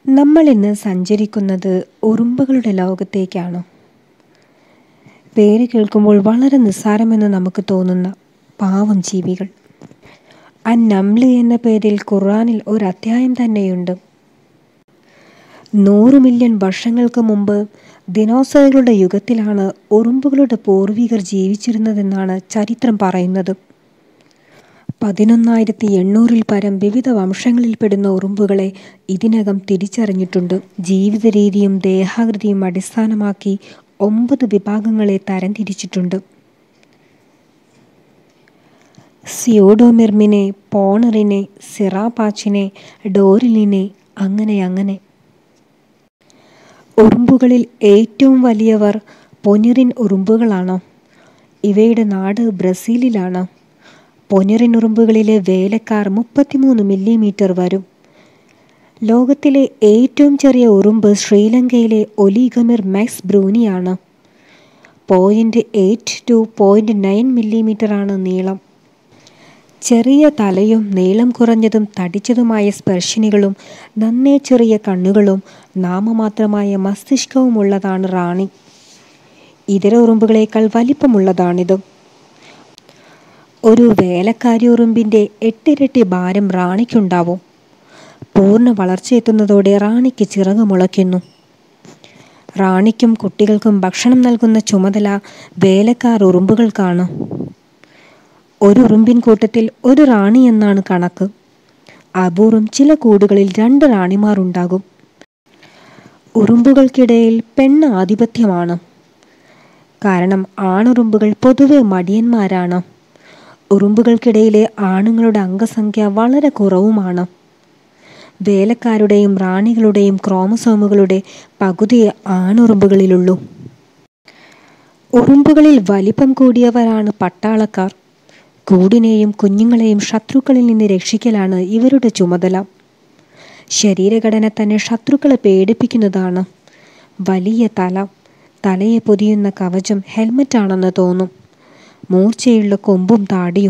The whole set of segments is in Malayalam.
നമ്മൾ ഇന്ന് സഞ്ചരിക്കുന്നത് ഉറുമ്പുകളുടെ ലോകത്തേക്കാണ് പേര് കേൾക്കുമ്പോൾ വളരെ നിസ്സാരമെന്ന് നമുക്ക് തോന്നുന്ന പാവം ജീവികൾ അൻ നംല് എന്ന പേരിൽ ഖുർആനിൽ ഒരു അധ്യായം തന്നെയുണ്ട് നൂറ് മില്യൺ വർഷങ്ങൾക്ക് മുമ്പ് ദിനോസറുകളുടെ യുഗത്തിലാണ് ഉറുമ്പുകളുടെ പൂർവികർ ജീവിച്ചിരുന്നതെന്നാണ് ചരിത്രം പറയുന്നത് പതിനൊന്നായിരത്തി എണ്ണൂറിൽ പരം വിവിധ വംശങ്ങളിൽപ്പെടുന്ന ഉറുമ്പുകളെ ഇതിനകം തിരിച്ചറിഞ്ഞിട്ടുണ്ട് ജീവിത രീതിയും ദേഹാകൃതിയും അടിസ്ഥാനമാക്കി ഒമ്പത് വിഭാഗങ്ങളെ തരംതിരിച്ചിട്ടുണ്ട് സിയോഡോമിർമിനെ പോണറിനെ സിറാപാച്ചിനെ ഡോറിലിനെ അങ്ങനെ അങ്ങനെ ഉറുമ്പുകളിൽ ഏറ്റവും വലിയവർ പൊനിറിൻ ഉറുമ്പുകളാണ് ഇവയുടെ നാട് ബ്രസീലിലാണ് പൊനിറിൻ ഉറുമ്പുകളിലെ വേലക്കാർ മുപ്പത്തിമൂന്ന് മില്ലിമീറ്റർ വരും ലോകത്തിലെ ഏറ്റവും ചെറിയ ഉറുമ്പ് ശ്രീലങ്കയിലെ ഒലിഗമിർ മാക്സ് ബ്രൂനിയാണ് point eight to point nine മില്ലിമീറ്ററാണ് നീളം ചെറിയ തലയും നീളം കുറഞ്ഞതും തടിച്ചതുമായ സ്പർശിനികളും നന്നേ ചെറിയ കണ്ണുകളും നാമമാത്രമായ മസ്തിഷ്കവും ഉള്ളതാണ് റാണി ഇതര ഉറുമ്പുകളേക്കാൾ വലിപ്പമുള്ളതാണിത് ഒരു വേലക്കാരി ഉറുമ്പിൻ്റെ എട്ടിരട്ടി ഭാരം റാണിക്കുണ്ടാവും പൂർണ്ണ വളർച്ചയെത്തുന്നതോടെ റാണിക്ക് ചിറക് മുളയ്ക്കുന്നു റാണിക്കും കുട്ടികൾക്കും ഭക്ഷണം നൽകുന്ന ചുമതല വേലക്കാർ ഉറുമ്പുകൾക്കാണ് ഒരു ഉറുമ്പിൻ കൂട്ടത്തിൽ ഒരു റാണി എന്നാണ് കണക്ക് അപൂർവം ചില കൂടുകളിൽ രണ്ട് റാണിമാർ ഉണ്ടാകും ഉറുമ്പുകൾക്കിടയിൽ പെണ്ണ് ആധിപത്യമാണ് കാരണം ആണുറുമ്പുകൾ പൊതുവെ മടിയന്മാരാണ് ഉറുമ്പുകൾക്കിടയിലെ ആണുങ്ങളുടെ അംഗസംഖ്യ വളരെ കുറവുമാണ് വേലക്കാരുടെയും റാണികളുടെയും ക്രോമസോമുകളുടെ പകുതിയെ ആണുറുമ്പുകളിലുള്ളൂ ഉറുമ്പുകളിൽ വലിപ്പം കൂടിയവരാണ് പട്ടാളക്കാർ കൂടിനെയും കുഞ്ഞുങ്ങളെയും ശത്രുക്കളിൽ നിന്ന് രക്ഷിക്കലാണ് ഇവരുടെ ചുമതല ശരീരഘടന തന്നെ ശത്രുക്കളെ പേടിപ്പിക്കുന്നതാണ് വലിയ തല തലയെ പൊതിയുന്ന കവചം ഹെൽമറ്റാണെന്ന് തോന്നും മൂർച്ചയുള്ള കൊമ്പും താടിയും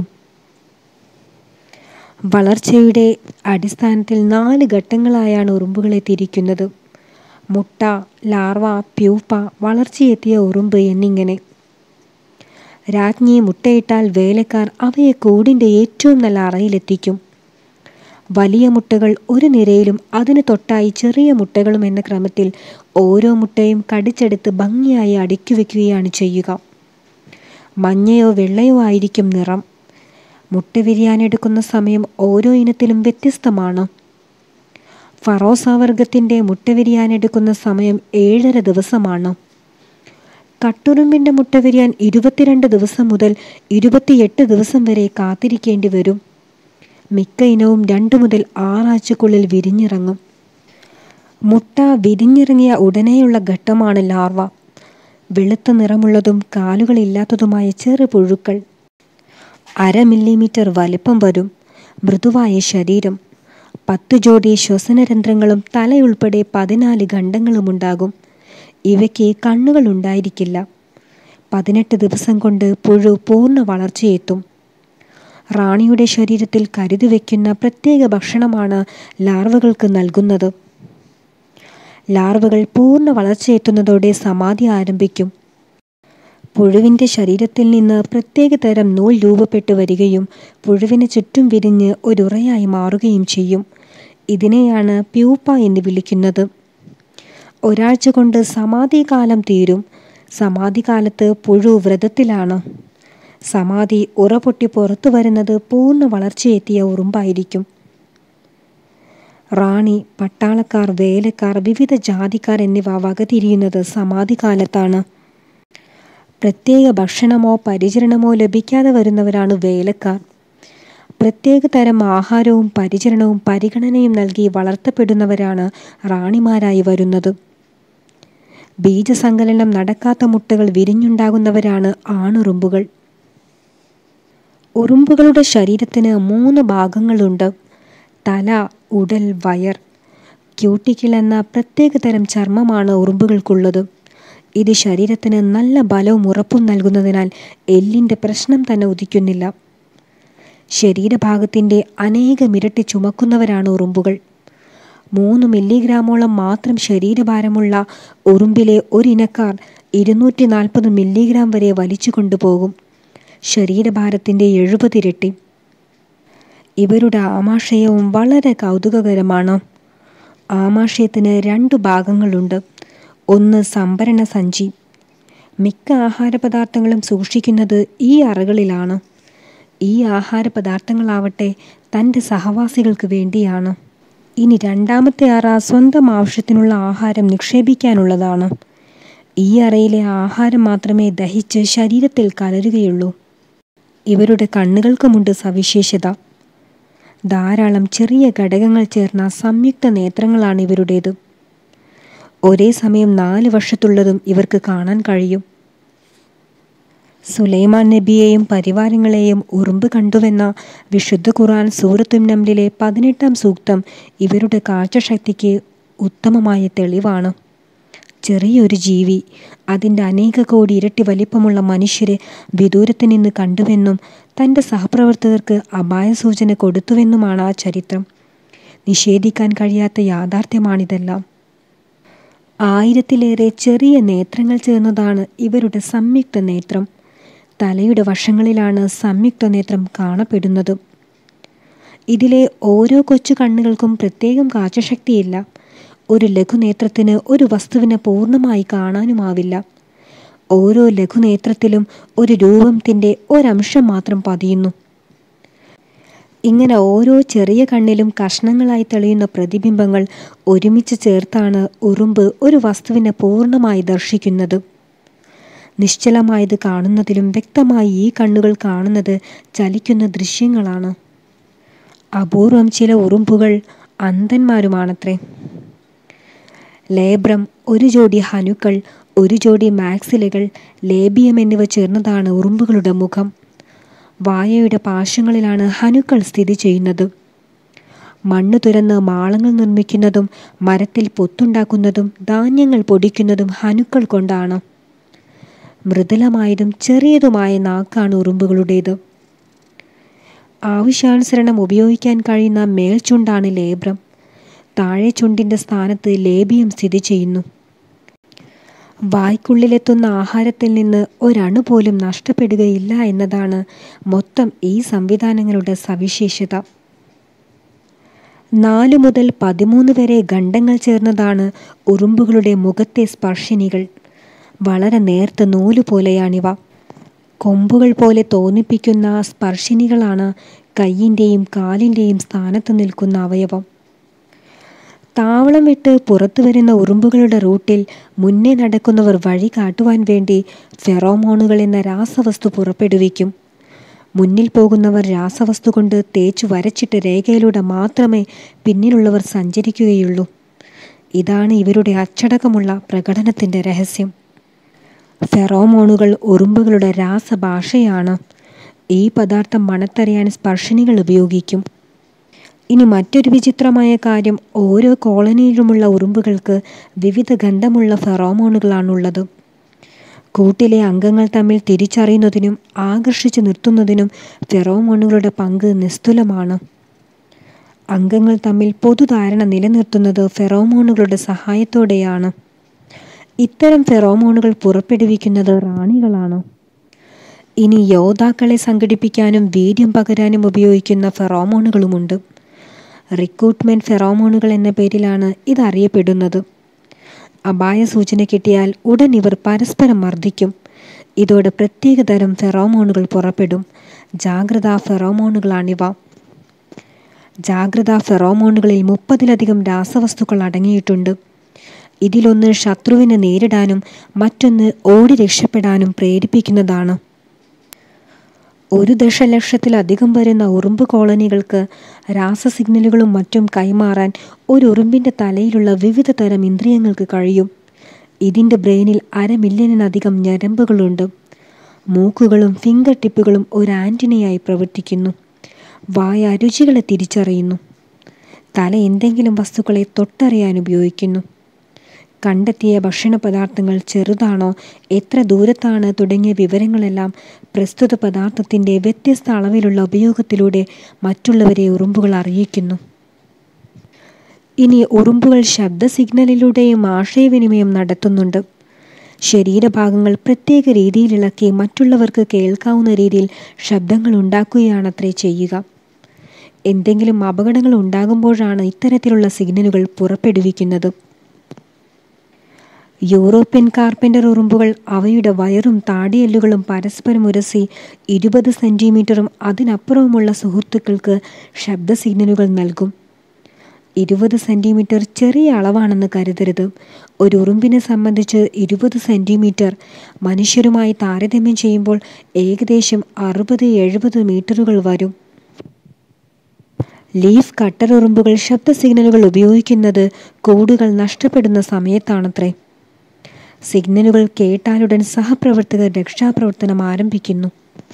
വളർച്ചയുടെ അടിസ്ഥാനത്തിൽ നാല് ഘട്ടങ്ങളായാണ് ഉറുമ്പുകളെ തിരിക്കുന്നത് മുട്ട ലാർവ പ്യൂപ്പ വളർച്ചയെത്തിയ ഉറുമ്പ് എന്നിങ്ങനെ രാജ്ഞി മുട്ടയിട്ടാൽ വേലക്കാർ അവയെ കൂടിൻ്റെ ഏറ്റവും നല്ല അറയിലെത്തിക്കും വലിയ മുട്ടകൾ ഒരു നിരയിലും അതിന് തൊട്ടായി ചെറിയ മുട്ടകളും എന്ന ക്രമത്തിൽ ഓരോ മുട്ടയും കടിച്ചെടുത്ത് ഭംഗിയായി അടുക്കി വയ്ക്കുകയാണ് ചെയ്യുക മഞ്ഞയോ വെള്ളയോ ആയിരിക്കും നിറം മുട്ട വിരിയാനെടുക്കുന്ന സമയം ഓരോ ഇനത്തിലും വ്യത്യസ്തമാണ് ഫറോസ വർഗത്തിൻ്റെ മുട്ട വിരിയാനെടുക്കുന്ന സമയം ഏഴര ദിവസമാണ് കട്ടുറുമ്പിൻ്റെ മുട്ട വിരിയാൻ ഇരുപത്തിരണ്ട് ദിവസം മുതൽ ഇരുപത്തിയെട്ട് ദിവസം വരെ കാത്തിരിക്കേണ്ടി വരും മിക്ക ഇനവും രണ്ട് മുതൽ ആറാഴ്ചക്കുള്ളിൽ വിരിഞ്ഞിറങ്ങും മുട്ട വിരിഞ്ഞിറങ്ങിയ ഉടനെയുള്ള ഘട്ടമാണ് ലാർവ വെളുത്ത നിറമുള്ളതും കാലുകളില്ലാത്തതുമായ ചെറു പുഴുക്കൾ അര മില്ലിമീറ്റർ വലിപ്പം വരും മൃദുവായ ശരീരം പത്ത് ജോഡി ശ്വസനരന്ധ്രങ്ങളും തലയുൾപ്പെടെ പതിനാല് ഖണ്ഡങ്ങളുമുണ്ടാകും ഇവയ്ക്ക് കണ്ണുകൾ ഉണ്ടായിരിക്കില്ല പതിനെട്ട് ദിവസം കൊണ്ട് പുഴു പൂർണ്ണ വളർച്ചയെത്തും റാണിയുടെ ശരീരത്തിൽ കരുതി വയ്ക്കുന്ന പ്രത്യേക ഭക്ഷണമാണ് ലാർവകൾക്ക് നൽകുന്നത് ലാർവകൾ പൂർണ്ണ വളർച്ചയെത്തുന്നതോടെ സമാധി ആരംഭിക്കും പുഴുവിൻ്റെ ശരീരത്തിൽ നിന്ന് പ്രത്യേക തരം നൂൽ രൂപപ്പെട്ടു വരികയും പുഴുവിന് ചുറ്റും വിരിഞ്ഞ് ഒരുറയായി മാറുകയും ചെയ്യും ഇതിനെയാണ് പ്യൂപ്പ എന്ന് വിളിക്കുന്നത് ഒരാഴ്ച കൊണ്ട് സമാധി കാലം തീരും സമാധി കാലത്ത് പുഴു വ്രതത്തിലാണ് സമാധി ഉറ പൊട്ടി പുറത്തു വരുന്നത് പൂർണ്ണ വളർച്ചയെത്തിയ ഉറുമ്പായിരിക്കും റാണി പട്ടാളക്കാർ വേലക്കാർ വിവിധ ജാതിക്കാർ എന്നിവ വകതിരിയുന്നത് സമാധി കാലത്താണ് പ്രത്യേക ഭക്ഷണമോ പരിചരണമോ ലഭിക്കാതെ വരുന്നവരാണ് വേലക്കാർ പ്രത്യേക തരം ആഹാരവും പരിചരണവും പരിഗണനയും നൽകി വളർത്തപ്പെടുന്നവരാണ് റാണിമാരായി വരുന്നത് ബീജസങ്കലനം നടക്കാത്ത മുട്ടകൾ വിരിഞ്ഞുണ്ടാകുന്നവരാണ് ആണുറുമ്പുകൾ ഉറുമ്പുകളുടെ ശരീരത്തിന് മൂന്ന് ഭാഗങ്ങളുണ്ട് തല ഉടൽ വയർ ക്യൂട്ടിക്കിൾ എന്ന പ്രത്യേക തരം ചർമ്മമാണ് ഉറുമ്പുകൾക്കുള്ളത് ഇത് ശരീരത്തിന് നല്ല ബലവും ഉറപ്പും നൽകുന്നതിനാൽ എല്ലിൻ്റെ പ്രശ്നം തന്നെ ഉദിക്കുന്നില്ല ശരീരഭാഗത്തിൻ്റെ അനേകമിരട്ടി ചുമക്കുന്നവരാണ് ഉറുമ്പുകൾ മൂന്ന് മില്ലിഗ്രാമോളം മാത്രം ശരീരഭാരമുള്ള ഉറുമ്പിലെ ഒരിനക്കാർ ഇരുന്നൂറ്റി നാൽപ്പത് മില്ലിഗ്രാം വരെ വലിച്ചു കൊണ്ടുപോകും ശരീരഭാരത്തിൻ്റെ എഴുപതിരട്ടി ഇവരുടെ ആമാശയവും വളരെ കൗതുകകരമാണ് ആമാശയത്തിന് രണ്ടു ഭാഗങ്ങളുണ്ട് ഒന്ന് സംഭരണ സഞ്ചി മിക്ക ആഹാരപദാർത്ഥങ്ങളും സൂക്ഷിക്കുന്നത് ഈ അറകളിലാണ് ഈ ആഹാരപദാർത്ഥങ്ങളാവട്ടെ തൻ്റെ സഹവാസികൾക്ക് വേണ്ടിയാണ് ഇനി രണ്ടാമത്തെ അറ സ്വന്തം ആവശ്യത്തിനുള്ള ആഹാരം നിക്ഷേപിക്കാനുള്ളതാണ് ഈ അറയിലെ ആഹാരം മാത്രമേ ദഹിച്ച് ശരീരത്തിൽ കലരുകയുള്ളൂ ഇവരുടെ കണ്ണുകൾക്കുമുണ്ട് സവിശേഷത ധാരാളം ചെറിയ ഘടകങ്ങൾ ചേർന്ന സംയുക്ത നേത്രങ്ങളാണ് ഇവരുടേത് ഒരേ സമയം നാല് വർഷത്തുള്ളതും ഇവർക്ക് കാണാൻ കഴിയും സുലൈമാൻ നബിയെയും പരിവാരങ്ങളെയും ഉറുമ്പ് കണ്ടുവെന്ന വിശുദ്ധ ഖുർആൻ സൂറത്തും നംലിലെ പതിനെട്ടാം സൂക്തം ഇവരുടെ കാഴ്ചശക്തിക്ക് ഉത്തമമായ തെളിവാണ് ചെറിയൊരു ജീവി അതിൻ്റെ അനേക കോടി ഇരട്ടി വലിപ്പമുള്ള മനുഷ്യരെ വിദൂരത്ത് നിന്ന് കണ്ടുവെന്നും തൻ്റെ സഹപ്രവർത്തകർക്ക് അപായ സൂചന കൊടുത്തുവെന്നുമാണ് ആ ചരിത്രം നിഷേധിക്കാൻ കഴിയാത്ത യാഥാർത്ഥ്യമാണിതെല്ലാം ആയിരത്തിലേറെ ചെറിയ നേത്രങ്ങൾ ചേർന്നതാണ് ഇവരുടെ സംയുക്ത നേത്രം തലയുടെ വശങ്ങളിലാണ് സംയുക്ത നേത്രം കാണപ്പെടുന്നത് ഇതിലെ ഓരോ കൊച്ചു കണ്ണുകൾക്കും പ്രത്യേകം കാഴ്ചശക്തിയില്ല ഒരു ലഘുനേത്രത്തിന് ഒരു വസ്തുവിനെ പൂർണ്ണമായി കാണാനുമാവില്ല ഓരോ ലഘുനേത്രത്തിലും ഒരു രൂപത്തിൻ്റെ ഒരംശം മാത്രം പതിയുന്നു ഇങ്ങനെ ഓരോ ചെറിയ കണ്ണിലും കഷ്ണങ്ങളായി തെളിയുന്ന പ്രതിബിംബങ്ങൾ ഒരുമിച്ച് ചേർത്താണ് ഉറുമ്പ് ഒരു വസ്തുവിനെ പൂർണ്ണമായി ദർശിക്കുന്നത് നിശ്ചലമായത് കാണുന്നതിലും വ്യക്തമായി ഈ കണ്ണുകൾ കാണുന്നത് ചലിക്കുന്ന ദൃശ്യങ്ങളാണ് അപൂർവം ചില ഉറുമ്പുകൾ അന്ധന്മാരുമാണത്രേ ലേബ്രം ഒരു ജോഡി ഹനുക്കൾ ഒരു ജോഡി മാക്സിലുകൾ ലേബിയം എന്നിവ ചേർന്നതാണ് ഉറുമ്പുകളുടെ മുഖം വായയുടെ പാശങ്ങളിലാണ് ഹനുക്കൾ സ്ഥിതി ചെയ്യുന്നത് മണ്ണ് തുരന്ന് മാളങ്ങൾ നിർമ്മിക്കുന്നതും മരത്തിൽ പൊത്തുണ്ടാക്കുന്നതും ധാന്യങ്ങൾ പൊടിക്കുന്നതും ഹനുക്കൾ കൊണ്ടാണ് മൃദുലമായതും ചെറിയതുമായ നാക്കാണ് ഉറുമ്പുകളുടേത് ആവശ്യാനുസരണം ഉപയോഗിക്കാൻ കഴിയുന്ന മേൽചുണ്ടാണ് ലേബ്രം താഴെ ചുണ്ടിൻ്റെ സ്ഥാനത്ത് ലേബിയം സ്ഥിതി ചെയ്യുന്നു വായ്ക്കുള്ളിലെത്തുന്ന ആഹാരത്തിൽ നിന്ന് ഒരണു പോലും നഷ്ടപ്പെടുകയില്ല എന്നതാണ് മൊത്തം ഈ സംവിധാനങ്ങളുടെ സവിശേഷത നാല് മുതൽ പതിമൂന്ന് വരെ ഖണ്ഡങ്ങൾ ചേർന്നതാണ് ഉറുമ്പുകളുടെ മുഖത്തെ സ്പർശിനികൾ വളരെ നേർത്ത നൂല് പോലെയാണിവ കൊമ്പുകൾ പോലെ തോന്നിപ്പിക്കുന്ന സ്പർശിനികളാണ് കൈയിൻ്റെയും കാലിൻ്റെയും സ്ഥാനത്ത് നിൽക്കുന്ന അവയവം താവളം വിട്ട് പുറത്തു വരുന്ന ഉറുമ്പുകളുടെ റൂട്ടിൽ മുന്നേ നടക്കുന്നവർ വഴി കാട്ടുവാൻ വേണ്ടി ഫെറോമോണുകൾ എന്ന രാസവസ്തു പുറപ്പെടുവിക്കും മുന്നിൽ പോകുന്നവർ രാസവസ്തു കൊണ്ട് തേച്ചു വരച്ചിട്ട് രേഖയിലൂടെ മാത്രമേ പിന്നിലുള്ളവർ സഞ്ചരിക്കുകയുള്ളൂ ഇതാണ് ഇവരുടെ അച്ചടക്കമുള്ള പ്രകടനത്തിൻ്റെ രഹസ്യം ഫെറോമോണുകൾ ഉറുമ്പുകളുടെ രാസഭാഷയാണ് ഈ പദാർത്ഥം മണത്തറിയാൻ സ്പർശിനികൾ ഉപയോഗിക്കും ഇനി മറ്റൊരു വിചിത്രമായ കാര്യം ഓരോ കോളനിയിലുമുള്ള ഉറുമ്പുകൾക്ക് വിവിധ ഗന്ധമുള്ള ഫെറോമോണുകളാണുള്ളത് കൂട്ടിലെ അംഗങ്ങൾ തമ്മിൽ തിരിച്ചറിയുന്നതിനും ആകർഷിച്ചു നിർത്തുന്നതിനും ഫെറോമോണുകളുടെ പങ്ക് നിസ്തുലമാണ് അംഗങ്ങൾ തമ്മിൽ പൊതുധാരണ നിലനിർത്തുന്നത് ഫെറോമോണുകളുടെ സഹായത്തോടെയാണ് ഇത്തരം ഫെറോമോണുകൾ പുറപ്പെടുവിക്കുന്നത് റാണികളാണ് ഇനി യോദ്ധാക്കളെ സംഘടിപ്പിക്കാനും വീര്യം പകരാനും ഉപയോഗിക്കുന്ന ഫെറോമോണുകളുമുണ്ട് റിക്രൂട്ട്മെൻറ്റ് ഫെറോമോണുകൾ എന്ന പേരിലാണ് ഇത് അറിയപ്പെടുന്നത് അപായ സൂചന കിട്ടിയാൽ ഉടൻ ഇവർ പരസ്പരം മർദ്ദിക്കും ഇതോടെ പ്രത്യേകതരം ഫെറോമോണുകൾ പുറപ്പെടും ജാഗ്രതാ ഫെറോമോണുകളാണിവ ജാഗ്രതാ ഫെറോമോണുകളിൽ മുപ്പതിലധികം രാസവസ്തുക്കൾ അടങ്ങിയിട്ടുണ്ട് ഇതിലൊന്ന് ശത്രുവിനെ നേരിടാനും മറ്റൊന്ന് ഓടി രക്ഷപ്പെടാനും പ്രേരിപ്പിക്കുന്നതാണ് ഒരു ദശലക്ഷത്തിലധികം വരുന്ന ഉറുമ്പ് കോളനികൾക്ക് രാസ സിഗ്നലുകളും മറ്റും കൈമാറാൻ ഒരു ഉറുമ്പിൻ്റെ തലയിലുള്ള വിവിധ തരം ഇന്ദ്രിയങ്ങൾക്ക് കഴിയും ഇതിൻ്റെ ബ്രെയിനിൽ അര മില്യണിനധികം ഞരമ്പുകളുണ്ട് മൂക്കുകളും ഫിംഗർ ടിപ്പുകളും ഒരു ആൻറ്റിനയായി പ്രവർത്തിക്കുന്നു വായ രുചികളെ തിരിച്ചറിയുന്നു തല എന്തെങ്കിലും വസ്തുക്കളെ തൊട്ടറിയാൻ ഉപയോഗിക്കുന്നു കണ്ടെത്തിയ ഭക്ഷണ പദാർത്ഥങ്ങൾ ചെറുതാണോ എത്ര ദൂരത്താണ് തുടങ്ങിയ വിവരങ്ങളെല്ലാം പ്രസ്തുത പദാർത്ഥത്തിൻ്റെ വ്യത്യസ്ത അളവിലുള്ള ഉപയോഗത്തിലൂടെ മറ്റുള്ളവരെ ഉറുമ്പുകൾ അറിയിക്കുന്നു ഇനി ഉറുമ്പുകൾ ശബ്ദ സിഗ്നലിലൂടെയും ആശയവിനിമയം നടത്തുന്നുണ്ട് ശരീരഭാഗങ്ങൾ പ്രത്യേക രീതിയിൽ ഇളക്കി മറ്റുള്ളവർക്ക് കേൾക്കാവുന്ന രീതിയിൽ ശബ്ദങ്ങൾ ഉണ്ടാക്കുകയാണത്രേ ചെയ്യുക എന്തെങ്കിലും അപകടങ്ങൾ ഉണ്ടാകുമ്പോഴാണ് ഇത്തരത്തിലുള്ള സിഗ്നലുകൾ പുറപ്പെടുവിക്കുന്നത് യൂറോപ്യൻ കാർപ്പൻ്റർ ഉറുമ്പുകൾ അവയുടെ വയറും താടിയെല്ലുകളും പരസ്പരം ഉരസി ഇരുപത് സെൻറ്റിമീറ്ററും അതിനപ്പുറവുമുള്ള സുഹൃത്തുക്കൾക്ക് ശബ്ദ സിഗ്നലുകൾ നൽകും ഇരുപത് സെൻറ്റിമീറ്റർ ചെറിയ അളവാണെന്ന് കരുതരുത് ഒരു ഉറുമ്പിനെ സംബന്ധിച്ച് ഇരുപത് സെൻറ്റിമീറ്റർ മനുഷ്യരുമായി താരതമ്യം ചെയ്യുമ്പോൾ ഏകദേശം അറുപത് എഴുപത് മീറ്ററുകൾ വരും ലീഫ് കട്ടർ ഉറുമ്പുകൾ ശബ്ദ സിഗ്നലുകൾ ഉപയോഗിക്കുന്നത് കൂടുകൾ നഷ്ടപ്പെടുന്ന സമയത്താണത്രേ സിഗ്നലുകൾ കേട്ടാലുടൻ സഹപ്രവർത്തകർ രക്ഷാപ്രവർത്തനം ആരംഭിക്കുന്നു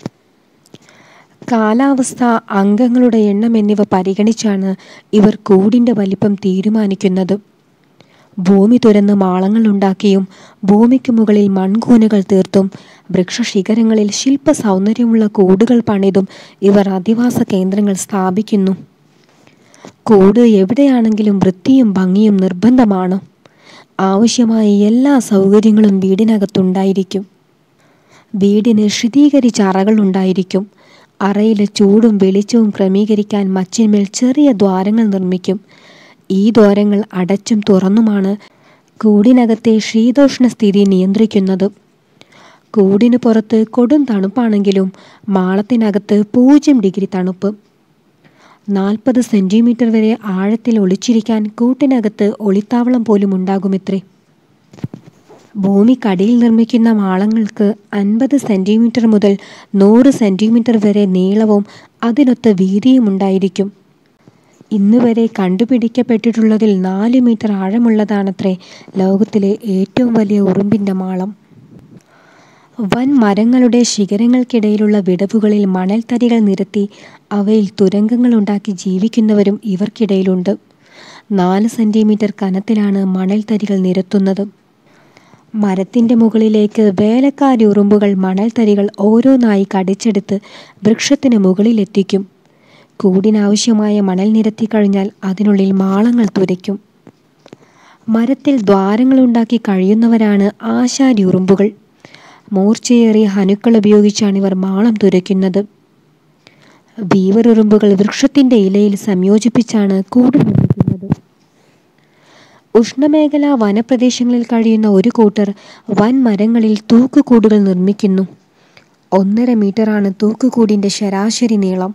കാലാവസ്ഥ അംഗങ്ങളുടെ എണ്ണം എന്നിവ പരിഗണിച്ചാണ് ഇവർ കൂടിൻ്റെ വലിപ്പം തീരുമാനിക്കുന്നത് ഭൂമി തുരന്ന് മാളങ്ങൾ ഉണ്ടാക്കിയും ഭൂമിക്ക് മുകളിൽ മൺകൂനകൾ തീർത്തും വൃക്ഷശിഖരങ്ങളിൽ ശില്പ സൗന്ദര്യമുള്ള കൂടുകൾ പണിതും ഇവർ അധിവാസ കേന്ദ്രങ്ങൾ സ്ഥാപിക്കുന്നു കൂട് എവിടെയാണെങ്കിലും വൃത്തിയും ഭംഗിയും നിർബന്ധമാണ് ആവശ്യമായ എല്ലാ സൗകര്യങ്ങളും വീടിനകത്തുണ്ടായിരിക്കും വീടിന് ശീതീകരിച്ച അറകൾ ഉണ്ടായിരിക്കും അറയിലെ ചൂടും വെളിച്ചവും ക്രമീകരിക്കാൻ മച്ചിന്മേൽ ചെറിയ ദ്വാരങ്ങൾ നിർമ്മിക്കും ഈ ദ്വാരങ്ങൾ അടച്ചും തുറന്നുമാണ് കൂടിനകത്തെ ശീതോഷ്ണ സ്ഥിതി നിയന്ത്രിക്കുന്നത് കൂടിന് പുറത്ത് കൊടും തണുപ്പാണെങ്കിലും മാളത്തിനകത്ത് പൂജ്യം ഡിഗ്രി തണുപ്പ് നാൽപ്പത് സെൻറ്റിമീറ്റർ വരെ ആഴത്തിൽ ഒളിച്ചിരിക്കാൻ കൂട്ടിനകത്ത് ഒളിത്താവളം പോലും ഉണ്ടാകുമിത്രേ ഭൂമിക്കടിയിൽ നിർമ്മിക്കുന്ന മാളങ്ങൾക്ക് അൻപത് സെൻറ്റിമീറ്റർ മുതൽ നൂറ് സെൻറ്റിമീറ്റർ വരെ നീളവും അതിനൊത്ത വീതിയും ഉണ്ടായിരിക്കും ഇന്ന് വരെ കണ്ടുപിടിക്കപ്പെട്ടിട്ടുള്ളതിൽ നാല് മീറ്റർ ആഴമുള്ളതാണത്രേ ലോകത്തിലെ ഏറ്റവും വലിയ ഉറുമ്പിൻ്റെ മാളം വൻ മരങ്ങളുടെ ശിഖരങ്ങൾക്കിടയിലുള്ള വിടവുകളിൽ മണൽത്തരികൾ നിരത്തി അവയിൽ തുരങ്കങ്ങളുണ്ടാക്കി ജീവിക്കുന്നവരും ഇവർക്കിടയിലുണ്ട് നാല് സെൻറ്റിമീറ്റർ കനത്തിലാണ് മണൽത്തരികൾ നിരത്തുന്നത് മരത്തിൻ്റെ മുകളിലേക്ക് വേലക്കാരി ഉറുമ്പുകൾ മണൽത്തരികൾ ഓരോന്നായി കടിച്ചെടുത്ത് വൃക്ഷത്തിന് മുകളിലെത്തിക്കും കൂടിനാവശ്യമായ മണൽ നിരത്തി കഴിഞ്ഞാൽ അതിനുള്ളിൽ മാളങ്ങൾ തുരയ്ക്കും മരത്തിൽ ദ്വാരങ്ങളുണ്ടാക്കി കഴിയുന്നവരാണ് ആശാരി ഉറുമ്പുകൾ മൂർച്ചയേറിയ ഹനുക്കൾ ഉപയോഗിച്ചാണ് ഇവർ മാളം തുരയ്ക്കുന്നത് ബീവർ ഉറുമ്പുകൾ വൃക്ഷത്തിൻ്റെ ഇലയിൽ സംയോജിപ്പിച്ചാണ് കൂട് നിർമ്മിക്കുന്നത് ഉഷ്ണമേഖലാ വനപ്രദേശങ്ങളിൽ കഴിയുന്ന ഒരു കൂട്ടർ വൻ മരങ്ങളിൽ തൂക്കുകൂടുകൾ നിർമ്മിക്കുന്നു ഒന്നര മീറ്ററാണ് തൂക്കുകൂടിൻ്റെ ശരാശരി നീളം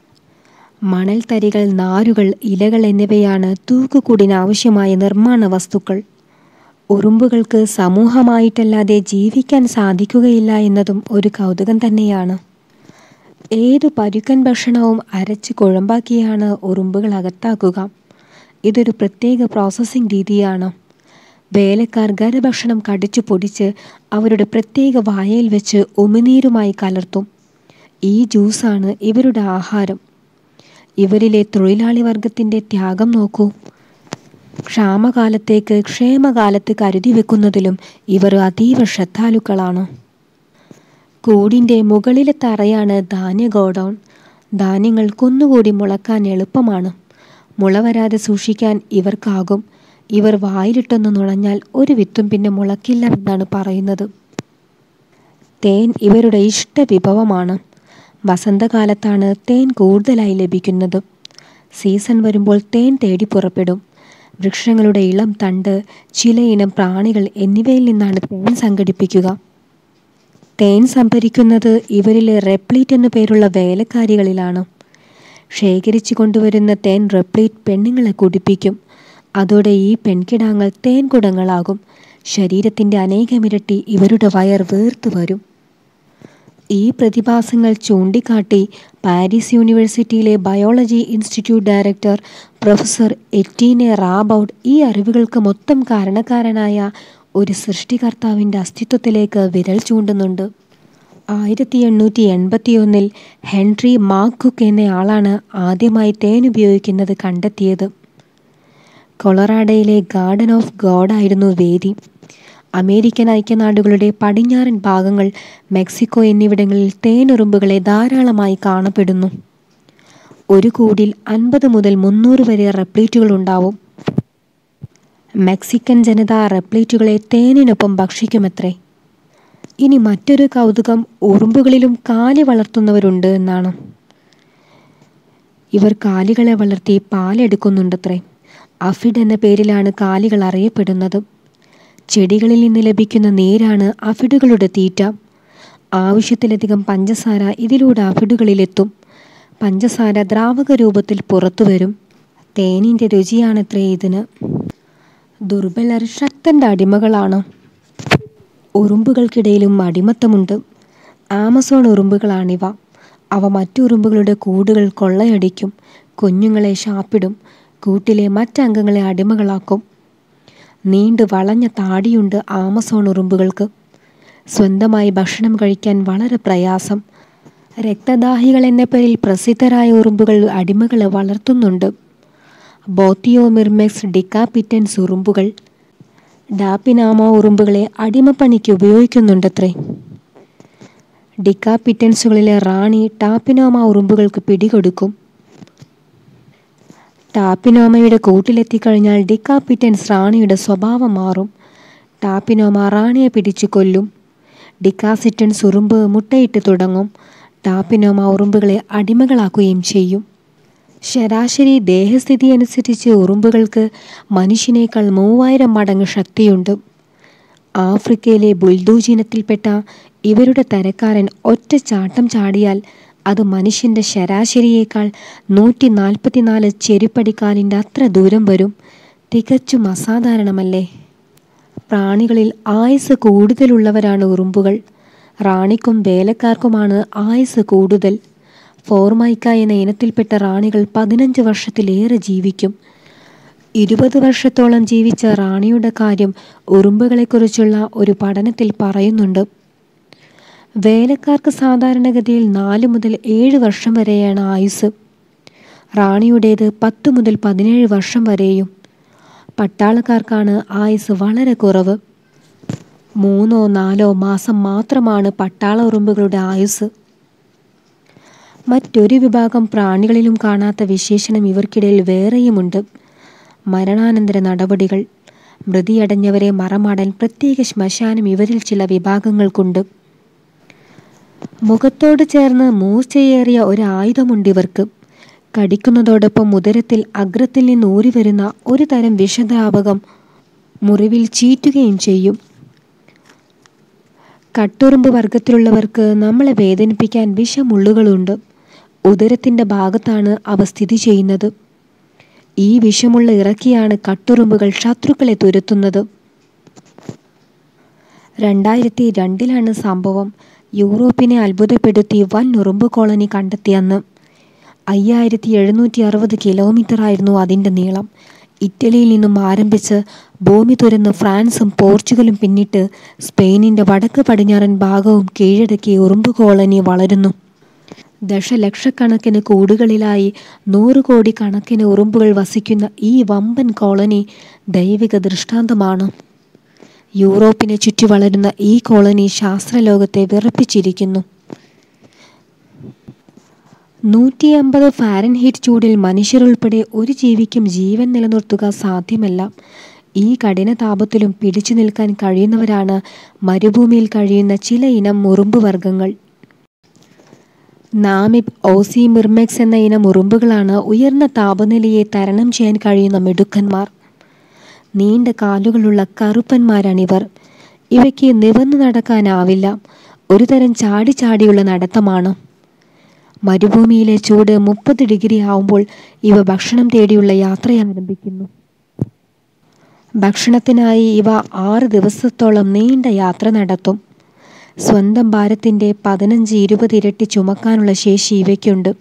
മണൽത്തരികൾ നാരുകൾ ഇലകൾ എന്നിവയാണ് തൂക്കുകൂടിനാവശ്യമായ നിർമ്മാണ വസ്തുക്കൾ ഉറുമ്പുകൾക്ക് സമൂഹമായിട്ടല്ലാതെ ജീവിക്കാൻ സാധിക്കുകയില്ല എന്നതും ഒരു കൗതുകം തന്നെയാണ് ഏതു പരുക്കൻ ഭക്ഷണവും അരച്ച് കുഴമ്പാക്കിയാണ് ഉറുമ്പുകൾ അകത്താക്കുക ഇതൊരു പ്രത്യേക പ്രോസസ്സിംഗ് രീതിയാണ് വേലക്കാർ ഗരഭക്ഷണം കടിച്ചു പൊടിച്ച് അവരുടെ പ്രത്യേക വായയിൽ വെച്ച് ഉമിനീരുമായി കലർത്തും ഈ ജ്യൂസാണ് ഇവരുടെ ആഹാരം ഇവരിലെ തൊഴിലാളി വർഗത്തിൻ്റെ ത്യാഗം നോക്കൂ ക്ഷാമകാലത്തേക്ക് ക്ഷേമകാലത്ത് കരുതി വെക്കുന്നതിലും ഇവർ അതീവ ശ്രദ്ധാലുക്കളാണ് കൂടിൻ്റെ മുകളിലെ തറയാണ് ധാന്യ ഗോഡൗൺ ധാന്യങ്ങൾ കുന്നുകൂടി മുളക്കാൻ എളുപ്പമാണ് മുള വരാതെ സൂക്ഷിക്കാൻ ഇവർക്കാകും ഇവർ വായിലിട്ടൊന്ന് നുണഞ്ഞാൽ ഒരു വിത്തും പിന്നെ മുളക്കില്ല എന്നാണ് പറയുന്നത് തേൻ ഇവരുടെ ഇഷ്ട വിഭവമാണ് വസന്തകാലത്താണ് തേൻ കൂടുതലായി ലഭിക്കുന്നത് സീസൺ വരുമ്പോൾ തേൻ തേടി പുറപ്പെടും വൃക്ഷങ്ങളുടെ ഇളം തണ്ട് ചിലയിനം പ്രാണികൾ എന്നിവയിൽ നിന്നാണ് തേൻ സംഘടിപ്പിക്കുക തേൻ സംഭരിക്കുന്നത് ഇവരിലെ റെപ്ലീറ്റ് എന്നു പേരുള്ള വേലക്കാരികളിലാണ് ശേഖരിച്ചു കൊണ്ടുവരുന്ന തേൻ റെപ്ലീറ്റ് പെണ്ണുങ്ങളെ കുടിപ്പിക്കും അതോടെ ഈ പെൺകിടാങ്ങൾ തേൻ കുടങ്ങളാകും ശരീരത്തിൻ്റെ അനേകമിരട്ടി ഇവരുടെ വയർ വീർത്തു വരും ഈ പ്രതിഭാസങ്ങൾ ചൂണ്ടിക്കാട്ടി പാരീസ് യൂണിവേഴ്സിറ്റിയിലെ biology institute director professor Etienne Rabaut ഈ അറിവുകൾക്ക് മൊത്തം കാരണക്കാരനായ ഒരു സൃഷ്ടികർത്താവിൻ്റെ അസ്തിത്വത്തിലേക്ക് വിരൽ ചൂണ്ടുന്നുണ്ട് ആയിരത്തി എണ്ണൂറ്റി എൺപത്തിയൊന്നിൽ ഹെൻറി മാക്കുക്ക് എന്നയാളാണ് ആദ്യമായി തേൻ ഉപയോഗിക്കുന്നത് കണ്ടെത്തിയത് കൊളറാഡയിലെ ഗാർഡൻ ഓഫ് ഗോഡ് ആയിരുന്നു വേദി അമേരിക്കൻ ഐക്യനാടുകളുടെ പടിഞ്ഞാറൻ ഭാഗങ്ങൾ മെക്സിക്കോ എന്നിവിടങ്ങളിൽ തേനുറുമ്പുകളെ ധാരാളമായി കാണപ്പെടുന്നു ഒരു കൂടിൽ അൻപത് മുതൽ മുന്നൂറ് വരെ റെപ്ലീറ്റുകൾ ഉണ്ടാവും മെക്സിക്കൻ ജനത റെപ്ലേറ്റുകളെ തേനിനൊപ്പം ഭക്ഷിക്കുമത്രേ ഇനി മറ്റൊരു കൗതുകം ഉറുമ്പുകളിലും കാലി വളർത്തുന്നവരുണ്ട് എന്നാണ് ഇവർ കാലികളെ വളർത്തി പാലെടുക്കുന്നുണ്ടത്രേ അഫിഡ് എന്ന പേരിലാണ് കാലികൾ അറിയപ്പെടുന്നത് ചെടികളിൽ നിന്ന് ലഭിക്കുന്ന നീരാണ് അഫിഡുകളുടെ തീറ്റ ആവശ്യത്തിലധികം പഞ്ചസാര ഇതിലൂടെ അഫിഡുകളിലെത്തും പഞ്ചസാര ദ്രാവക രൂപത്തിൽ പുറത്തു വരും തേനിൻ്റെ രുചിയാണത്രേ ഇതിന് ദുർബലർ ശക്തൻ്റെ അടിമകളാണ് ഉറുമ്പുകൾക്കിടയിലും അടിമത്തമുണ്ട് ആമസോൺ ഉറുമ്പുകളാണിവ അവ മറ്റു ഉറുമ്പുകളുടെ കൂടുകൾ കൊള്ളയടിക്കും കുഞ്ഞുങ്ങളെ ശാപ്പിടും കൂട്ടിലെ മറ്റംഗങ്ങളെ അടിമകളാക്കും നീണ്ടു വളഞ്ഞ താടിയുണ്ട് ആമസോൺ ഉറുമ്പുകൾക്ക് സ്വന്തമായി ഭക്ഷണം കഴിക്കാൻ വളരെ പ്രയാസം രക്തദാഹികൾ എന്ന പേരിൽ പ്രസിദ്ധരായ ഉറുമ്പുകൾ അടിമകളെ വളർത്തുന്നുണ്ട് ബോത്തിയോമിർമെക്സ് ഡിക്കാപിറ്റൻസ് ഉറുമ്പുകൾ ഡാപ്പിനാമോ ഉറുമ്പുകളെ അടിമപ്പണിക്ക് ഉപയോഗിക്കുന്നുണ്ടത്രേ ഡിക്കാപിറ്റൻസുകളിലെ റാണി ടാപ്പിനോമ ഉറുമ്പുകൾക്ക് പിടികൊടുക്കും ടാപ്പിനോമയുടെ കൂട്ടിലെത്തിക്കഴിഞ്ഞാൽ ഡിക്കാപിറ്റൻസ് റാണിയുടെ സ്വഭാവം മാറും ടാപ്പിനോമ റാണിയെ പിടിച്ചു കൊല്ലും ഡിക്കാസിറ്റൻസ് ഉറുമ്പ് മുട്ടയിട്ട് തുടങ്ങും ടാപ്പിനോമ ഉറുമ്പുകളെ അടിമകളാക്കുകയും ചെയ്യും ശരാശരി ദേഹസ്ഥിതി അനുസരിച്ച് ഉറുമ്പുകൾക്ക് മനുഷ്യനേക്കാൾ മൂവായിരം മടങ്ങ് ശക്തിയുണ്ട് ആഫ്രിക്കയിലെ ബുൽദൂജിനത്തിൽപ്പെട്ട ഇവരുടെ തരക്കാരൻ ഒറ്റ ചാട്ടം ചാടിയാൽ അത് മനുഷ്യൻ്റെ ശരാശരിയേക്കാൾ നൂറ്റി നാൽപ്പത്തിനാല് ചെരുപ്പടിക്കാലിൻ്റെ അത്ര ദൂരം വരും തികച്ചും അസാധാരണമല്ലേ പ്രാണികളിൽ ആയുസ് കൂടുതലുള്ളവരാണ് ഉറുമ്പുകൾ റാണിക്കും വേലക്കാർക്കുമാണ് ആയുസ് കൂടുതൽ ഫോർമൈക്ക എന്ന ഇനത്തിൽപ്പെട്ട റാണികൾ പതിനഞ്ച് വർഷത്തിലേറെ ജീവിക്കും ഇരുപത് വർഷത്തോളം ജീവിച്ച റാണിയുടെ കാര്യം ഉറുമ്പുകളെക്കുറിച്ചുള്ള ഒരു പഠനത്തിൽ പറയുന്നുണ്ട് വേലക്കാർക്ക് സാധാരണഗതിയിൽ നാല് മുതൽ ഏഴ് വർഷം വരെയാണ് ആയുസ് റാണിയുടേത് പത്ത് മുതൽ പതിനേഴ് വർഷം വരെയും പട്ടാളക്കാർക്കാണ് ആയുസ് വളരെ കുറവ് മൂന്നോ നാലോ മാസം മാത്രമാണ് പട്ടാള ഉറുമ്പുകളുടെ ആയുസ് മറ്റൊരു വിഭാഗം പ്രാണികളിലും കാണാത്ത വിശേഷണം ഇവർക്കിടയിൽ വേറെയുമുണ്ട് മരണാനന്തര നടപടികൾ മൃതിയടഞ്ഞവരെ മറമാടാൻ പ്രത്യേക ശ്മശാനം ഇവരിൽ ചില വിഭാഗങ്ങൾക്കുണ്ട് മുഖത്തോട് ചേർന്ന് മൂർച്ചയേറിയ ഒരു ആയുധമുണ്ട് ഇവർക്ക് കടിക്കുന്നതോടൊപ്പം ഉദരത്തിൽ അഗ്രത്തിൽ നിന്ന് ഊറിവരുന്ന ഒരു തരം വിഷദ്രാവകം മുറിവിൽ ചീറ്റുകയും ചെയ്യും കട്ടുറുമ്പ് വർഗത്തിലുള്ളവർക്ക് നമ്മളെ വേദനിപ്പിക്കാൻ വിഷമുള്ളുകളുണ്ട് ഉദരത്തിൻ്റെ ഭാഗത്താണ് അവ സ്ഥിതി ചെയ്യുന്നത് ഈ വിഷമുള്ള ഇറക്കിയാണ് കട്ടുറുമ്പുകൾ ശത്രുക്കളെ തുരത്തുന്നത് രണ്ടായിരത്തി രണ്ടിലാണ് സംഭവം യൂറോപ്പിനെ അത്ഭുതപ്പെടുത്തി വൻ ഉറുമ്പ് കോളനി കണ്ടെത്തിയെന്ന് അയ്യായിരത്തി എഴുന്നൂറ്റി അറുപത് കിലോമീറ്ററായിരുന്നു അതിൻ്റെ നീളം ഇറ്റലിയിൽ നിന്നും ആരംഭിച്ച് ഭൂമി തുരന്ന് ഫ്രാൻസും പോർച്ചുഗലും പിന്നിട്ട് സ്പെയിനിൻ്റെ വടക്ക് പടിഞ്ഞാറൻ ഭാഗവും കീഴടക്കി ഉറുമ്പ് കോളനി വളരുന്നു ദശലക്ഷക്കണക്കിന് കൂടുകളിലായി നൂറ് കോടി കണക്കിന് ഉറുമ്പുകൾ വസിക്കുന്ന ഈ വമ്പൻ കോളനി ദൈവിക ദൃഷ്ടാന്തമാണ് യൂറോപ്പിനെ ചുറ്റി വളരുന്ന ഈ കോളനി ശാസ്ത്രലോകത്തെ വിറപ്പിച്ചിരിക്കുന്നു നൂറ്റി അമ്പത് ഫാരൻഹീറ്റ് ചൂടിൽ മനുഷ്യരുൾപ്പെടെ ഒരു ജീവിക്കും ജീവൻ നിലനിർത്തുക സാധ്യമല്ല ഈ കഠിന താപത്തിലും പിടിച്ചു നിൽക്കാൻ കഴിയുന്നവരാണ് മരുഭൂമിയിൽ കഴിയുന്ന ചില ഇനം ഉറുമ്പ് വർഗ്ഗങ്ങൾ നാമിബ് ഓസി മിർമെക്സ് എന്ന ഇനം ഉറുമ്പുകളാണ് ഉയർന്ന താപനിലയെ തരണം ചെയ്യാൻ കഴിയുന്ന മിടുക്കന്മാർ നീണ്ട കാലുകളുള്ള കറുപ്പന്മാരാണിവർ ഇവയ്ക്ക് നിവർന്നു നടക്കാനാവില്ല ഒരു തരം ചാടി ചാടിയുള്ള നടത്തമാണ് മരുഭൂമിയിലെ ചൂട് മുപ്പത് ഡിഗ്രി ആവുമ്പോൾ ഇവ ഭക്ഷണം തേടിയുള്ള യാത്ര ആരംഭിക്കുന്നു ഭക്ഷണത്തിനായി ഇവ ആറ് ദിവസത്തോളം നീണ്ട യാത്ര നടത്തും സ്വന്തം ഭാരത്തിൻ്റെ പതിനഞ്ച് ഇരുപത് ഇരട്ടി ചുമക്കാനുള്ള ശേഷി ഇവയ്ക്കുണ്ട്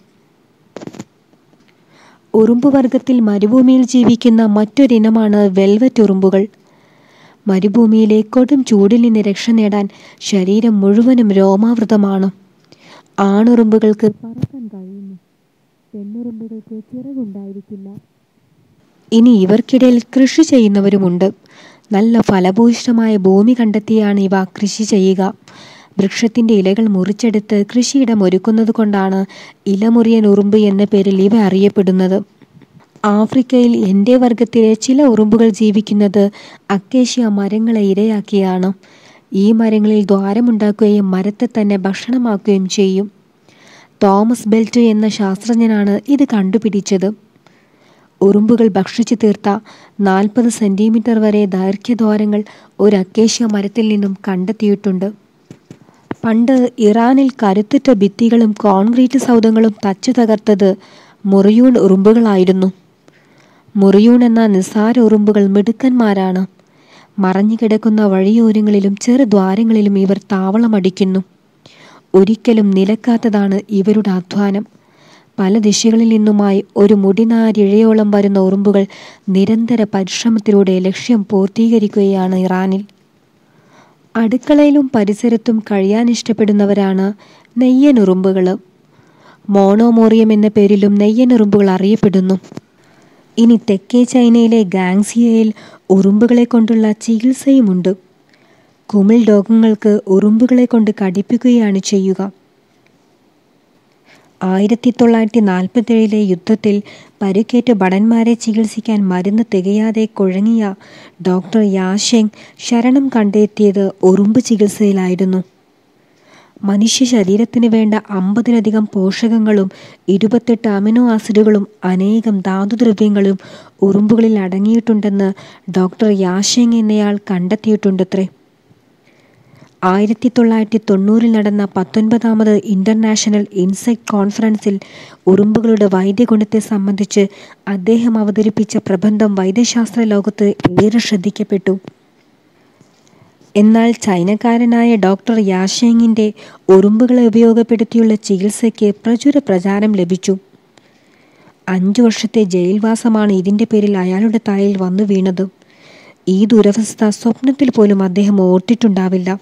ഉറുമ്പ് വർഗത്തിൽ മരുഭൂമിയിൽ ജീവിക്കുന്ന മറ്റൊരിനമാണ് വെൽവറ്റ് ഉറുമ്പുകൾ മരുഭൂമിയിലെ കൊടും ചൂടിൽ നിന്ന് രക്ഷ നേടാൻ ശരീരം മുഴുവനും രോമാവൃതമാണ് ആണുറുമ്പുകൾക്ക് പറക്കാൻ കഴിയുന്നു പെണ്ണുറുമ്പുകൾക്ക് ചിറകുണ്ടായിരിക്കില്ല ഇനി ഇവർക്കിടയിൽ കൃഷി ചെയ്യുന്നവരുമുണ്ട് നല്ല ഫലഭൂയിഷ്ഠമായ ഭൂമി കണ്ടെത്തിയാണ് ഇവ കൃഷി ചെയ്യുക വൃക്ഷത്തിൻ്റെ ഇലകൾ മുറിച്ചെടുത്ത് കൃഷിയിടം ഒരുക്കുന്നത് കൊണ്ടാണ് ഇലമുറിയൻ ഉറുമ്പ് എന്ന പേരിൽ ഇവ അറിയപ്പെടുന്നത് ആഫ്രിക്കയിൽ എൻ്റെ വർഗത്തിലെ ചില ഉറുമ്പുകൾ ജീവിക്കുന്നത് അക്കേഷ്യ മരങ്ങളെ ഇരയാക്കിയാണ് ഈ മരങ്ങളിൽ ദ്വാരമുണ്ടാക്കുകയും മരത്തെ തന്നെ ഭക്ഷണമാക്കുകയും ചെയ്യും തോമസ് ബെൽറ്റ് എന്ന ശാസ്ത്രജ്ഞനാണ് ഇത് കണ്ടുപിടിച്ചത് ഉറുമ്പുകൾ ഭക്ഷിച്ചു തീർത്ത നാൽപ്പത് സെൻറ്റിമീറ്റർ വരെ ദൈർഘ്യദ്വാരങ്ങൾ ഒരു അക്കേഷ്യ മരത്തിൽ നിന്നും കണ്ടെത്തിയിട്ടുണ്ട് പണ്ട് ഇറാനിൽ കരുത്തുറ്റ ഭിത്തികളും കോൺക്രീറ്റ് സൗധങ്ങളും തച്ചു തകർത്തത് മുറിയൂൺ ഉറുമ്പുകളായിരുന്നു മുറിയൂൺ എന്ന നിസ്സാര ഉറുമ്പുകൾ മിടുക്കന്മാരാണ് മറഞ്ഞു കിടക്കുന്ന വഴിയോരങ്ങളിലും ചെറുദ്വാരങ്ങളിലും ഇവർ താവളമടിക്കുന്നു ഒരിക്കലും നിലക്കാത്തതാണ് ഇവരുടെ അധ്വാനം പല ദിശകളിൽ നിന്നുമായി ഒരു മുടിനാരിഴയോളം വരുന്ന ഉറുമ്പുകൾ നിരന്തര പരിശ്രമത്തിലൂടെ ലക്ഷ്യം പൂർത്തീകരിക്കുകയാണ് ഇറാനിൽ അടുക്കളയിലും പരിസരത്തും കഴിയാൻ ഇഷ്ടപ്പെടുന്നവരാണ് നെയ്യനുറുമ്പുകൾ മോണോമോറിയം എന്ന പേരിലും നെയ്യനുറുമ്പുകൾ അറിയപ്പെടുന്നു ഇനി തെക്കേ ചൈനയിലെ ഗാങ്സിയയിൽ ഉറുമ്പുകളെ കൊണ്ടുള്ള ചികിത്സയുമുണ്ട് കുമിൾ രോഗങ്ങൾക്ക് ഉറുമ്പുകളെ കൊണ്ട് കടിപ്പിക്കുകയാണ് ചെയ്യുക ആയിരത്തി തൊള്ളായിരത്തി നാൽപ്പത്തേഴിലെ യുദ്ധത്തിൽ പരുക്കേറ്റ ഭടന്മാരെ ചികിത്സിക്കാൻ മരുന്ന് തികയാതെ കുഴങ്ങിയ ഡോക്ടർ യാഷെങ് ശരണം കണ്ടെത്തിയത് ഉറുമ്പ് ചികിത്സയിലായിരുന്നു മനുഷ്യ ശരീരത്തിന് വേണ്ട അമ്പതിലധികം പോഷകങ്ങളും ഇരുപത്തെട്ട് അമിനോ ആസിഡുകളും അനേകം ധാതുദ്രവ്യങ്ങളും ഉറുമ്പുകളിൽ അടങ്ങിയിട്ടുണ്ടെന്ന് ഡോക്ടർ യാഷെങ് എന്നയാൾ കണ്ടെത്തിയിട്ടുണ്ടത്രേ ആയിരത്തി തൊള്ളായിരത്തി തൊണ്ണൂറിൽ നടന്ന പത്തൊൻപതാമത് ഇൻ്റർനാഷണൽ ഇൻസെക്ട് കോൺഫറൻസിൽ ഉറുമ്പുകളുടെ വൈദ്യഗുണത്തെ സംബന്ധിച്ച് അദ്ദേഹം അവതരിപ്പിച്ച പ്രബന്ധം വൈദ്യശാസ്ത്ര ലോകത്ത് ഏറെ ശ്രദ്ധിക്കപ്പെട്ടു എന്നാൽ ചൈനക്കാരനായ ഡോക്ടർ യാഷെങ്ങിൻ്റെ ഉറുമ്പുകളെ ഉപയോഗപ്പെടുത്തിയുള്ള ചികിത്സയ്ക്ക് പ്രചുര പ്രചാരം ലഭിച്ചു അഞ്ചു വർഷത്തെ ജയിൽവാസമാണ് ഇതിൻ്റെ പേരിൽ അയാളുടെ തലയിൽ വന്നു വീണത് ഈ ദുരവസ്ഥ സ്വപ്നത്തിൽ പോലും അദ്ദേഹം ഓർത്തിട്ടുണ്ടാവില്ല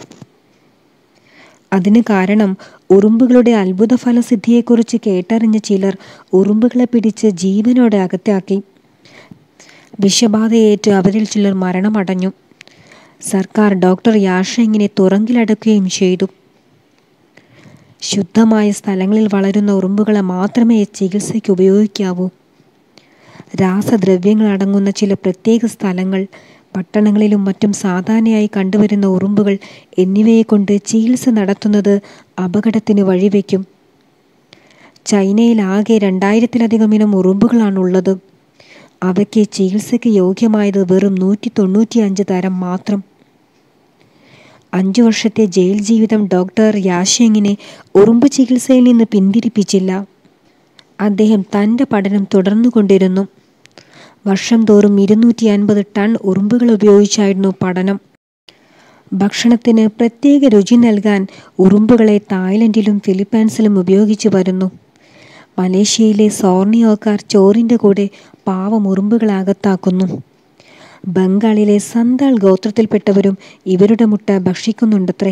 അതിന് കാരണം ഉറുമ്പുകളുടെ അത്ഭുത ഫലസിദ്ധിയെക്കുറിച്ച് കേട്ടറിഞ്ഞ ചിലർ ഉറുമ്പുകളെ പിടിച്ച് ജീവനോടെ അകത്താക്കി വിഷബാധയേറ്റ് അവരിൽ ചിലർ മരണമടഞ്ഞു സർക്കാർ ഡോക്ടർ യാഷെങ്ങിനെ തുറങ്കിലടക്കുകയും ചെയ്തു ശുദ്ധമായ സ്ഥലങ്ങളിൽ വളരുന്ന ഉറുമ്പുകളെ മാത്രമേ ചികിത്സയ്ക്ക് ഉപയോഗിക്കാവൂ രാസദ്രവ്യങ്ങൾ അടങ്ങുന്ന ചില പ്രത്യേക സ്ഥലങ്ങൾ പട്ടണങ്ങളിലും മറ്റും സാധാരണയായി കണ്ടുവരുന്ന ഉറുമ്പുകൾ എന്നിവയെ കൊണ്ട് ചികിത്സ നടത്തുന്നത് അപകടത്തിന് വഴിവെക്കും ചൈനയിൽ ആകെ രണ്ടായിരത്തിലധികം ഇനം ഉറുമ്പുകളാണുള്ളത് അവയ്ക്ക് ചികിത്സയ്ക്ക് യോഗ്യമായത് വെറും നൂറ്റി തൊണ്ണൂറ്റിയഞ്ച് തരം മാത്രം അഞ്ചു വർഷത്തെ ജയിൽ ജീവിതം ഡോക്ടർ യാഷെങ്ങിനെ ഉറുമ്പ് ചികിത്സയിൽ നിന്ന് പിന്തിരിപ്പിച്ചില്ല അദ്ദേഹം തൻ്റെ പഠനം തുടർന്നുകൊണ്ടിരുന്നു വർഷം തോറും ഇരുന്നൂറ്റി അൻപത് ടൺ ഉറുമ്പുകൾ ഉപയോഗിച്ചായിരുന്നു പഠനം ഭക്ഷണത്തിന് പ്രത്യേക രുചി നൽകാൻ ഉറുമ്പുകളെ തായ്ലൻഡിലും ഫിലിപ്പൈൻസിലും ഉപയോഗിച്ചു വരുന്നു മലേഷ്യയിലെ സോർണിയോക്കാർ ചോറിൻ്റെ കൂടെ പാവം ഉറുമ്പുകളെ അകത്താക്കുന്നു ബംഗാളിലെ സന്താൾ ഗോത്രത്തിൽപ്പെട്ടവരും ഇവരുടെ മുട്ട ഭക്ഷിക്കുന്നുണ്ടത്രേ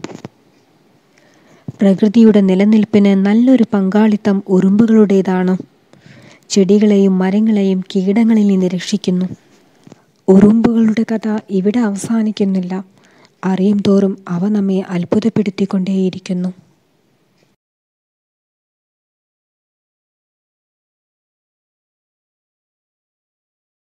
പ്രകൃതിയുടെ നിലനിൽപ്പിന് നല്ലൊരു പങ്കാളിത്തം ഉറുമ്പുകളുടേതാണ് ചെടികളെയും മരങ്ങളെയും കീടങ്ങളിൽ നിന്ന് രക്ഷിക്കുന്നു ഉറുമ്പുകളുടെ കഥ ഇവിടെ അവസാനിക്കുന്നില്ല അറിയും തോറും അവ നമ്മെ അത്ഭുതപ്പെടുത്തിക്കൊണ്ടേയിരിക്കുന്നു